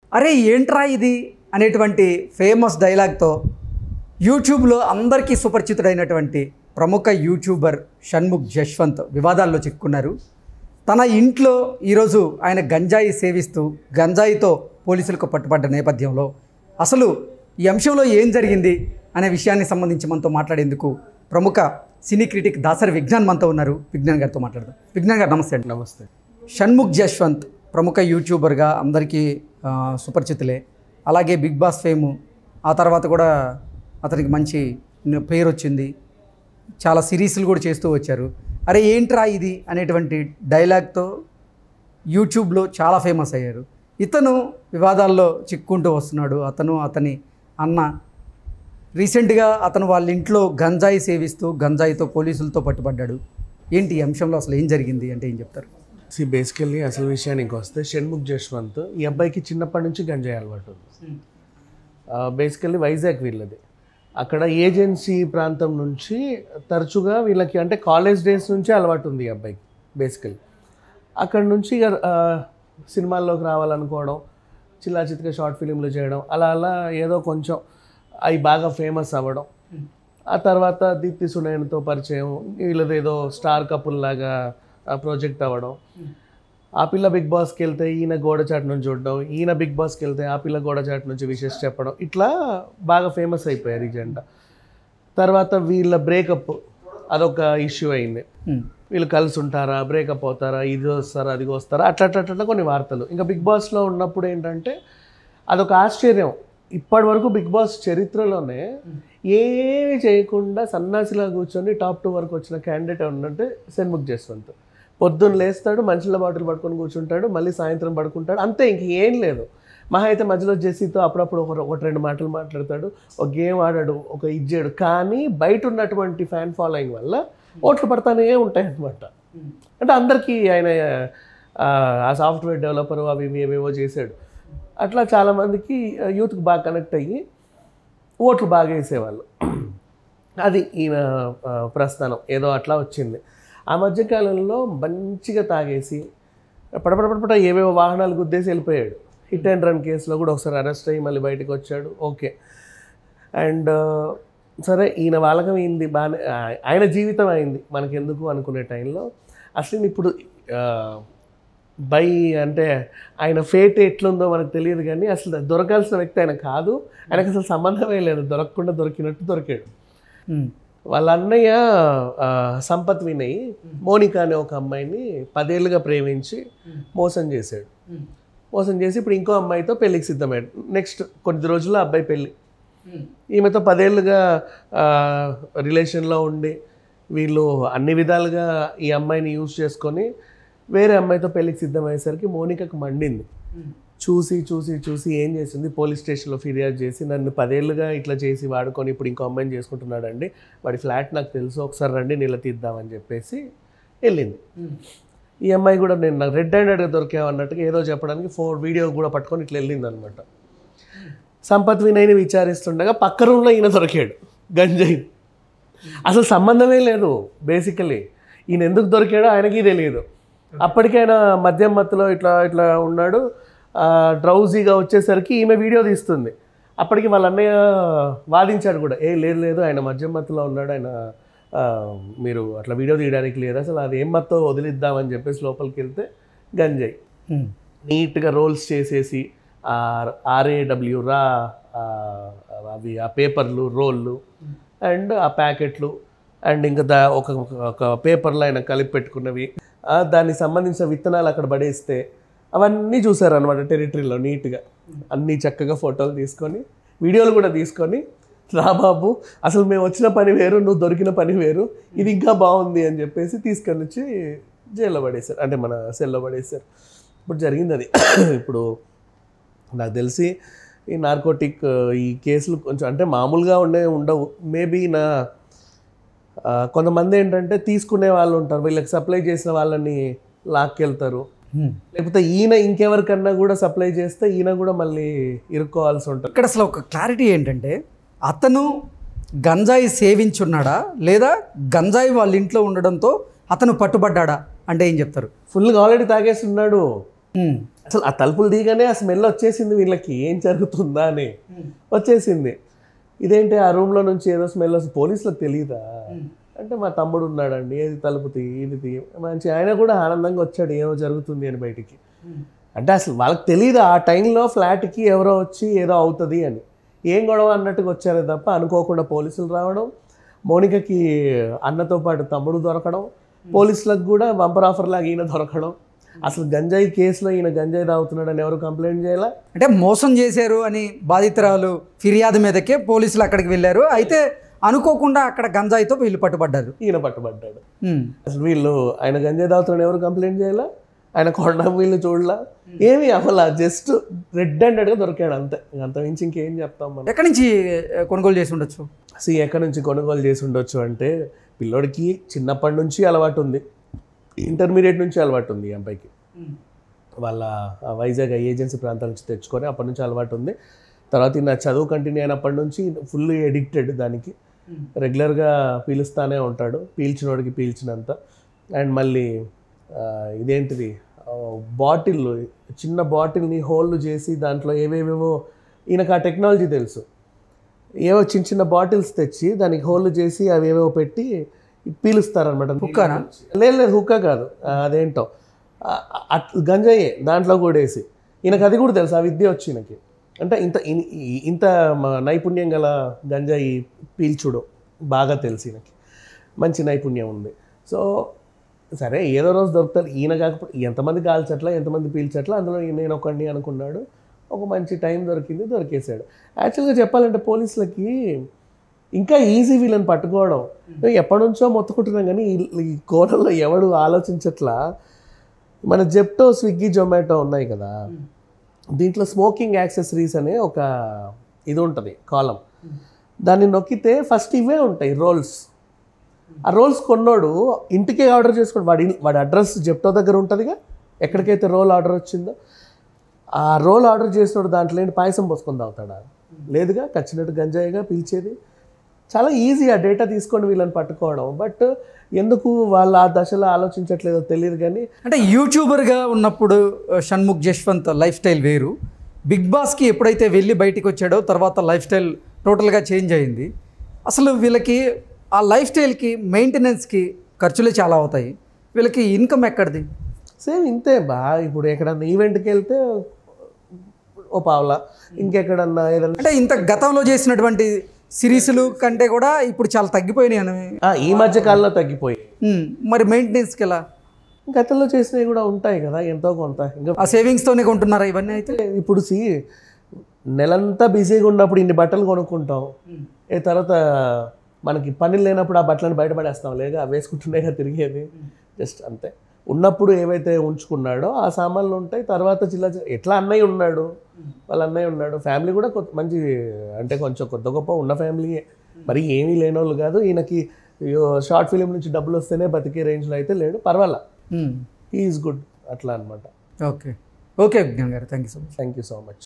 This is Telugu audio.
అరే ఏంట్రా ఇది అనేటువంటి ఫేమస్ డైలాగ్తో యూట్యూబ్లో అందరికీ సుపరిచితుడైనటువంటి ప్రముఖ యూట్యూబర్ షణ్ముఖ్ జశ్వంత్ వివాదాల్లో చిక్కుకున్నారు తన ఇంట్లో ఈరోజు ఆయన గంజాయి సేవిస్తూ గంజాయితో పోలీసులకు పట్టుబడ్డ నేపథ్యంలో అసలు ఈ అంశంలో ఏం జరిగింది అనే విషయాన్ని సంబంధించి మనతో మాట్లాడేందుకు ప్రముఖ సినీ క్రిటిక్ దాసరి విజ్ఞాన్ మనతో ఉన్నారు విజ్ఞాన్ గారితో మాట్లాడదాం విజ్ఞాన్ గారు నమస్తే అండి నమస్తే షణ్ముఖ్ జశ్వంత్ ప్రముఖ యూట్యూబర్గా అందరికీ ఆ, సుపరిచితులే అలాగే బిగ్ బాస్ ఫేము ఆ తర్వాత కూడా అతనికి మంచి న- పేరు వచ్చింది చాలా సిరీస్లు కూడా చేస్తూ వచ్చారు అరే ఏంట్రా ఇది అనేటువంటి డైలాగ్తో యూట్యూబ్లో చాలా ఫేమస్ అయ్యారు ఇతను వివాదాల్లో చిక్కుంటూ వస్తున్నాడు అతను అతని అన్న రీసెంట్గా అతను వాళ్ళ ఇంట్లో గంజాయి సేవిస్తూ గంజాయితో పోలీసులతో పట్టుబడ్డాడు ఏంటి ఈ అంశంలో అసలు ఏం జరిగింది అంటే ఏం చెప్తారు సి బేసికల్లీ అసలు విషయానికి వస్తే షణ్ముఖ్ జశ్వంత్ ఈ అబ్బాయికి చిన్నప్పటి నుంచి గంజాయి అలవాటు ఉంది బేసికల్లీ వైజాగ్ వీళ్ళది అక్కడ ఏజెన్సీ ప్రాంతం నుంచి తరచుగా వీళ్ళకి అంటే కాలేజ్ డేస్ నుంచే అలవాటు ఉంది ఈ అబ్బాయికి బేసికల్లీ అక్కడ నుంచి ఇక ఆ, సినిమాల్లోకి రావాలనుకోవడం చిల్లా చిత్క షార్ట్ ఫిలింలు చేయడం అలా అలా ఏదో కొంచెం అవి బాగా ఫేమస్ అవ్వడం ఆ తర్వాత దీప్తి సునయన్తో పరిచయం వీళ్ళది ఏదో స్టార్ కపుల్ లాగా ప్రాజెక్ట్ అవ్వడం ఆ పిల్ల బిగ్ బాస్కి వెళ్తే ఈయన గోడచాటు నుంచి చూడడం ఈయన బిగ్ బాస్కి వెళ్తే ఆ పిల్ల గోడచాటు నుంచి విషెస్ చెప్పడం ఇట్లా బాగా ఫేమస్ అయిపోయారు ఈ జంట తర్వాత వీళ్ళ బ్రేకప్ అదొక ఇష్యూ అయింది హ్మ్. వీళ్ళు కలిసి ఉంటారా బ్రేకప్ అవుతారా ఇది వస్తారా అది వస్తారా అట్లా అట్లా అట్లా కొన్ని వార్తలు ఇంకా బిగ్ బాస్లో ఉన్నప్పుడు ఏంటంటే అదొక ఆశ్చర్యం ఇప్పటి వరకు బిగ్ బాస్ చరిత్రలోనే ఏమీ చేయకుండా సన్నాసిలా కూర్చొని టాప్ టూ వరకు వచ్చిన క్యాండిడేట్ ఉన్నట్టే షణ్ముఖ్ జస్వంత్ పొద్దున్న లేస్తాడు మంచిల బాటిల్ పట్టుకొని కూర్చుంటాడు మళ్ళీ సాయంత్రం పడుకుంటాడు అంతే ఇంక ఏం లేదు మహా అయితే మధ్యలో జెస్సీతో అప్పుడప్పుడు ఒక ఒకటి రెండు మాటలు మాట్లాడతాడు ఒక గేమ్ ఆడాడు ఒక ఇచ్చాడు కానీ బయట ఉన్నటువంటి ఫ్యాన్ ఫాలోయింగ్ వల్ల ఓట్లు పడతానే ఉంటాయి అనమాట అంటే అందరికీ ఆయన ఆ, ఆ సాఫ్ట్వేర్ డెవలపర్ అవి ఇవి ఏవేవో చేశాడు అట్లా చాలామందికి యూత్కి బాగా కనెక్ట్ అయ్యి ఓట్లు బాగా వేసేవాళ్ళు అది ఈయన ఆ, ప్రస్థానం ఏదో అట్లా వచ్చింది ఆ మధ్యకాలంలో మంచిగా తాగేసి పడపడపడపడ ఏవేవో వాహనాలు గుద్దేసి వెళ్ళిపోయాడు హిట్ అండ్ రన్ కేసులో కూడా ఒకసారి అరెస్ట్ అయ్యి మళ్ళీ బయటకు వచ్చాడు ఓకే అండ్ సరే ఈయన వాళ్ళకం అయింది బాగానే ఆ- ఆయన జీవితం అయింది మనకెందుకు అనుకునే టైంలో అసలు ఇప్పుడు ఆ, బై అంటే ఆయన ఫేట్ ఎట్లుందో మనకు తెలియదు కానీ అసలు దొరకాల్సిన వ్యక్తి ఆయన కాదు ఆయనకు అసలు సంబంధమే లేదు దొరకకుండా దొరికినట్టు దొరికాడు హ్మ్. వాళ్ళ అన్నయ్య ఆ, సంపత్ వినయ్ మోనిక అనే ఒక అమ్మాయిని పదేళ్ళుగా ప్రేమించి మోసం చేశాడు మోసం చేసి ఇప్పుడు ఇంకో అమ్మాయితో పెళ్ళికి సిద్ధమయ్యాడు నెక్స్ట్ కొద్ది రోజుల్లో అబ్బాయి పెళ్ళి ఈమెతో పదేళ్ళుగా ఆ, రిలేషన్లో ఉండి వీళ్ళు అన్ని విధాలుగా ఈ అమ్మాయిని యూజ్ చేసుకొని వేరే అమ్మాయితో పెళ్ళికి సిద్ధమయ్యేసరికి మోనికకు మండింది చూసి చూసి చూసి ఏం చేసింది పోలీస్ స్టేషన్లో ఫిర్యాదు చేసి నన్ను పదేళ్ళుగా ఇట్లా చేసి వాడుకొని ఇప్పుడు ఇంకో అమ్మాయిని చేసుకుంటున్నాడండి వాడి ఫ్లాట్ నాకు తెలుసు ఒకసారి రండి నిలదీద్దామని చెప్పేసి వెళ్ళింది ఈ అమ్మాయి కూడా నేను నాకు రెడ్ హ్యాండెడ్గా దొరికావు అన్నట్టుగా ఏదో చెప్పడానికి ఫోర్ వీడియో కూడా పట్టుకొని ఇట్లా వెళ్ళింది అనమాట సంపత్ వినయ్ని విచారిస్తుండగా పక్క రూమ్లో ఈయన దొరికాడు గంజాయి అసలు సంబంధమే లేదు బేసికలీ ఈయన ఎందుకు దొరికాడో ఆయనకి తెలియదు అప్పటికైనా మద్యం మత్తులో ఇట్లా ఇట్లా ఉన్నాడు డ్రౌజీగా వచ్చేసరికి ఈమె వీడియో తీస్తుంది అప్పటికి వాళ్ళ అన్నయ్య వాదించాడు కూడా ఏ లేదు లేదు ఆయన మద్యం మత్తులో ఉన్నాడు ఆయన ఆ, మీరు అట్లా వీడియో తీయడానికి లేదు అసలు అది ఏం మత్తో వదిలిద్దామని చెప్పేసి లోపలికి వెళ్తే గంజాయి హ్మ్. నీట్గా రోల్స్ చేసేసి ఆర్ఏడబ్ల్యూ రా ఆ, అవి ఆ పేపర్లు రోళ్ళు అండ్ ఆ ప్యాకెట్లు అండ్ ఇంకా దా ఒక ఒక పేపర్లో ఆయన కలిపి పెట్టుకున్నవి ఆ, దానికి సంబంధించిన విత్తనాలు అక్కడ పడేస్తే అవన్నీ చూసారు అనమాట టెరిటరీలో నీట్గా అన్నీ చక్కగా ఫోటోలు తీసుకొని వీడియోలు కూడా తీసుకొని రా బాబు అసలు మేము వచ్చిన పని వేరు నువ్వు దొరికిన పని వేరు ఇది ఇంకా బాగుంది అని చెప్పేసి తీసుకొని వచ్చి జైల్లో పడేశారు అంటే మన సెల్లో పడేశారు ఇప్పుడు జరిగింది అది ఇప్పుడు నాకు తెలిసి ఈ నార్కోటిక్ ఈ కేసులు కొంచెం అంటే మామూలుగా ఉండే ఉండవు మేబీ నా ఆ, కొంతమంది ఏంటంటే తీసుకునే వాళ్ళు ఉంటారు వీళ్ళకి సప్లై చేసిన వాళ్ళని లాక్కెళ్తారు హ్మ్. లేకపోతే ఈయన ఇంకెవరికన్నా కూడా సప్లై చేస్తే ఈయన కూడా మళ్ళీ ఇరుక్కోవాల్సి ఉంటుంది ఇక్కడ అసలు ఒక క్లారిటీ ఏంటంటే అతను గంజాయి సేవించున్నాడా లేదా గంజాయి వాళ్ళ ఇంట్లో ఉండడంతో అతను పట్టుబడ్డాడా అంటే ఏం చెప్తారు ఫుల్గా ఆల్రెడీ తాగేసి ఉన్నాడు ఉమ్. అసలు ఆ తలుపులు దిగానే ఆ స్మెల్ వచ్చేసింది వీళ్ళకి ఏం జరుగుతుందా అని వచ్చేసింది ఇదేంటి ఆ రూమ్లో నుంచి ఏదో స్మెల్ వస్తుంది పోలీసులకు తెలియదా అంటే మా తమ్ముడు ఉన్నాడండి ఏది తలుపు తీ ఇది తీ మంచి ఆయన కూడా ఆనందంగా వచ్చాడు ఏమో జరుగుతుంది అని బయటికి అంటే అసలు వాళ్ళకి తెలియదు ఆ టైంలో ఫ్లాట్కి ఎవరో వచ్చి ఏదో అవుతుంది అని ఏం గొడవ అన్నట్టుగా వచ్చారే తప్ప అనుకోకుండా పోలీసులు రావడం మౌనికకి అన్నతో పాటు తమ్ముడు దొరకడం పోలీసులకు కూడా బంపర్ ఆఫర్ లాగా ఈయన దొరకడం అసలు గంజాయి కేసులో ఈయన గంజాయి తాగుతున్నాడని ఎవరు కంప్లైంట్ చేయాలా అంటే మోసం చేశారు అని బాధితురాలు ఫిర్యాదు మీదకే పోలీసులు అక్కడికి వెళ్ళారు అయితే అనుకోకుండా అక్కడ గంజాయితో వీళ్ళు పట్టుబడ్డారు ఈయన పట్టుబడ్డాడు ఉమ్. అసలు వీళ్ళు ఆయన గంజాయి తాగుతున్నాడు ఎవరు కంప్లైంట్ చేయాలా ఆయన కొండ వీళ్ళు చూడలా ఏమి అసలు జస్ట్ రెడ్ హ్యాండెడ్గా దొరికాడు అంతే ఇంక అంత మించి ఇంకేం చెప్తాం మనం ఎక్కడి నుంచి ఆ, కొనుగోలు చేసి ఉండొచ్చు సి ఎక్కడి నుంచి కొనుగోలు చేసి ఉండొచ్చు అంటే పిల్లోడికి చిన్నప్పటి నుంచి అలవాటు ఉంది ఇంటర్మీడియట్ నుంచి అలవాటు ఉంది ఈ అబ్బాయికి వాళ్ళ ఆ వైజాగ్ ఏజెన్సీ ప్రాంతాల నుంచి తెచ్చుకొని అప్పటి నుంచి అలవాటు ఉంది తర్వాత ఈయన చదువు కంటిన్యూ అయినప్పటి నుంచి ఫుల్ ఎడిక్టెడ్ దానికి రెగ్యులర్గా పీలుస్తానే ఉంటాడు పీల్చినోడికి పీల్చినంత అండ్ మళ్ళీ ఆ, ఇదేంటిది బాటిల్ చిన్న బాటిల్ని హోల్డ్ చేసి దాంట్లో ఏవేవేవో ఈయనకు ఆ టెక్నాలజీ తెలుసు ఏవో చిన్న చిన్న బాటిల్స్ తెచ్చి దానికి హోల్డ్ చేసి అవి ఏవేవో పెట్టి పీలుస్తారనమాట హుక్కానా? లేదు లేదు హుక్కా కాదు ఆ, అదేంటో ఆ, అట్ గంజాయే దాంట్లో కూడా వేసి ఈయనకు అది కూడా తెలుసు ఆ విద్య వచ్చి ఈయనకి అంటే ఇంత ఇన్- ఈ- ఇంత మ- నైపుణ్యం గల గంజాయి పీల్చుడు బాగా తెలుసు ఈయనకి మంచి నైపుణ్యం ఉంది సో సరే ఏదో రోజు దొరుకుతారు ఈయన కాకపోతే ఎంతమంది కాల్చట్లా ఎంతమంది పీల్చట్లా అందులో నేను ఒకడిని అనుకున్నాడు ఒక మంచి టైం దొరికింది దొరికేశాడు యాక్చువల్గా చెప్పాలంటే పోలీసులకి ఇంకా ఈజీ వీళ్ళని పట్టుకోవడం ఎప్పటి నుంచో మొత్తుకుంటున్నాం కానీ ఈ- ఈ కోణంలో ఎవడు ఆలోచించట్లా మన జెప్టో స్విగ్గీ జొమాటో ఉన్నాయి కదా దీంట్లో స్మోకింగ్ యాక్సెసరీస్ అనే ఒక ఇది ఉంటుంది కాలం దాన్ని నొక్కితే ఫస్ట్ ఇవే ఉంటాయి రోల్స్ ఆ రోల్స్ కొన్నోడు ఇంటికే ఆర్డర్ చేసుకోండి వాడి ఇన్- వాడి అడ్రస్ జెప్టో దగ్గర ఉంటుందిగా ఎక్కడికైతే రోల్ ఆర్డర్ వచ్చిందో ఆ రోల్ ఆర్డర్ చేసినోడు దాంట్లో ఏంటి పాయసం పోసుకొని తాగుతాడా లేదుగా ఖచ్చినట్టు గంజాయిగా పీల్చేది చాలా ఈజీ ఆ డేటా తీసుకొని వీళ్ళని పట్టుకోవడం బట్ ఎందుకు వాళ్ళు ఆ దశలో ఆలోచించట్లేదో తెలియదు కానీ అంటే యూట్యూబర్గా ఉన్నప్పుడు ఆ, షణ్ముఖ్ జశ్వంత్ లైఫ్ స్టైల్ వేరు బిగ్ బాస్కి ఎప్పుడైతే వెళ్ళి బయటికి వచ్చాడో తర్వాత లైఫ్ స్టైల్ టోటల్గా చేంజ్ అయింది అసలు వీళ్ళకి ఆ లైఫ్ స్టైల్కి మెయింటెనెన్స్కి ఖర్చులే చాలా అవుతాయి వీళ్ళకి ఇన్కమ్ ఎక్కడిది సేమ్ ఇంతే బా ఇప్పుడు ఎక్కడన్నా ఈవెంట్కి వెళ్తే ఓ పావులా ఇంకెక్కడన్నా ఏదన్నా అంటే ఇంత గతంలో చేసినటువంటి సిరీస్లు కంటే కూడా ఇప్పుడు చాలా తగ్గిపోయినాయి అని ఆ, ఈ మధ్య కాలంలో తగ్గిపోయి ఉమ్, మరి మెయింటెనెన్స్కి ఎలా గతంలో చేసినవి కూడా ఉంటాయి కదా ఎంతో కొంత ఇంకా ఆ సేవింగ్స్తోనే కొంటున్నారా ఇవన్నీ అయితే ఇప్పుడు సి నెలంతా బిజీగా ఉన్నప్పుడు ఇన్ని బట్టలు కొనుక్కుంటాం ఏ తర్వాత మనకి పని లేనప్పుడు ఆ బట్టలను బయటపడేస్తాం లేక వేసుకుంటున్నాయిగా తిరిగేది జస్ట్ అంతే ఉన్నప్పుడు ఏవైతే ఉంచుకున్నాడో ఆ సామాన్లు ఉంటాయి తర్వాత చిల్ల చిల్ల- ఎట్లా అన్నయ్య ఉన్నాడు వాళ్ళ అన్నయ్య ఉన్నాడు ఫ్యామిలీ కూడా కొత్త మంచి అంటే కొంచెం కొత్త గొప్ప ఉన్న ఫ్యామిలీయే మరి ఏమీ లేనోళ్ళు కాదు ఈయనకి షార్ట్ ఫిలిం నుంచి డబ్బులు వస్తేనే బతికే రేంజ్లో అయితే లేడు పర్వాలా ఉమ్, ఈజ్ గుడ్ అట్లా అనమాట okay okay Vignan garu thank you so much thank you so much